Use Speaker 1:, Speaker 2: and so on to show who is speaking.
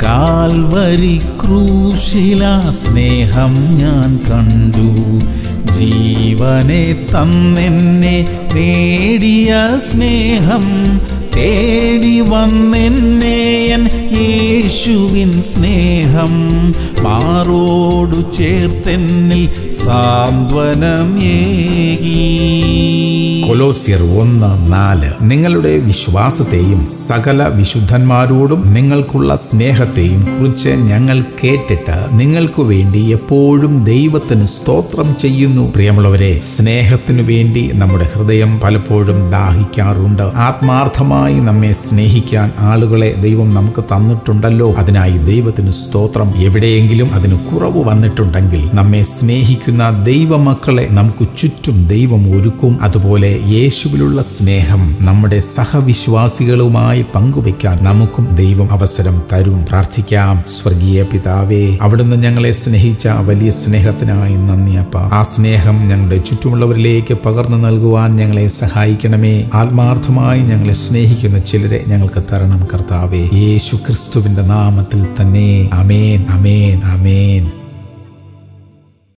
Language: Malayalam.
Speaker 1: കാൽവരി ക്രൂശില സ്നേഹം ഞാൻ കണ്ടു ജീവനെ തന്നെന്നെ നേടിയ സ്നേഹം തേടി വന്നെന്നെയൻ യേശുവിൻ സ്നേഹം മാറോടു ചേർത്തെന്നിൽ സാന്ത്വനം ഏകി
Speaker 2: കൊലോസ്യർ ഒന്ന് നാല് നിങ്ങളുടെ വിശ്വാസത്തെയും സകല വിശുദ്ധന്മാരോടും നിങ്ങൾക്കുള്ള സ്നേഹത്തെയും കുറിച്ച് ഞങ്ങൾ കേട്ടിട്ട് നിങ്ങൾക്കു വേണ്ടി എപ്പോഴും ദൈവത്തിന് സ്തോത്രം ചെയ്യുന്നു പ്രിയമുള്ളവരെ സ്നേഹത്തിനു വേണ്ടി നമ്മുടെ ഹൃദയം പലപ്പോഴും ദാഹിക്കാറുണ്ട് ആത്മാർത്ഥമായി നമ്മെ സ്നേഹിക്കാൻ ആളുകളെ ദൈവം നമുക്ക് തന്നിട്ടുണ്ടല്ലോ അതിനായി ദൈവത്തിന് സ്തോത്രം എവിടെയെങ്കിലും അതിന് കുറവ് വന്നിട്ടുണ്ടെങ്കിൽ നമ്മെ സ്നേഹിക്കുന്ന ദൈവമക്കളെ നമുക്ക് ചുറ്റും ദൈവം ഒരുക്കും അതുപോലെ യേശുവിലുള്ള സ്നേഹം നമ്മുടെ സഹവിശ്വാസികളുമായി പങ്കുവെക്കാൻ നമുക്കും ദൈവം അവസരം തരും പ്രാർത്ഥിക്കാം സ്വർഗീയ പിതാവേ അവിടുന്ന് ഞങ്ങളെ സ്നേഹിച്ച ആ വലിയ സ്നേഹത്തിനായി നന്ദി അപ്പ ആ സ്നേഹം ഞങ്ങളുടെ ചുറ്റുമുള്ളവരിലേക്ക് പകർന്നു നൽകുവാൻ ഞങ്ങളെ സഹായിക്കണമേ ആത്മാർത്ഥമായി ഞങ്ങളെ സ്നേഹിക്കുന്ന ചിലരെ ഞങ്ങൾക്ക് തരണം കർത്താവേ യേശു ക്രിസ്തുവിന്റെ നാമത്തിൽ തന്നെ അമേൻ അമേൻ അമേൻ